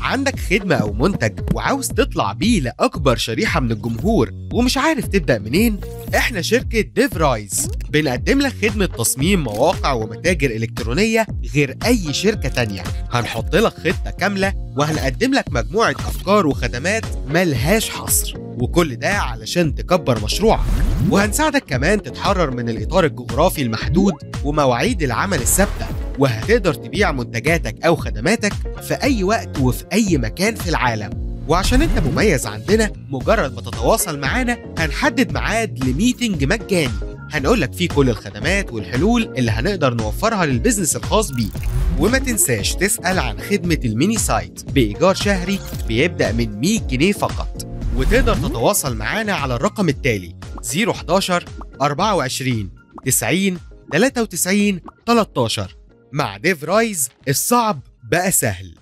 عندك خدمة أو منتج وعاوز تطلع بيه لأكبر شريحة من الجمهور ومش عارف تبدأ منين؟ إحنا شركة ديف رايز بنقدم لك خدمة تصميم مواقع ومتاجر إلكترونية غير أي شركة تانية هنحط لك خطة كاملة وهنقدم لك مجموعة أفكار وخدمات ملهاش حصر وكل ده علشان تكبر مشروعك وهنساعدك كمان تتحرر من الإطار الجغرافي المحدود ومواعيد العمل الثابتة وهتقدر تبيع منتجاتك أو خدماتك في أي وقت وفي أي مكان في العالم وعشان انت مميز عندنا مجرد ما تتواصل معانا هنحدد ميعاد لميتنج مجاني هنقول لك فيه كل الخدمات والحلول اللي هنقدر نوفرها للبزنس الخاص بيك وما تنساش تسأل عن خدمة الميني سايت بإيجار شهري بيبدأ من 100 جنيه فقط وتقدر تتواصل معانا على الرقم التالي 011 24 90 93 13 مع ديف رايز الصعب بقى سهل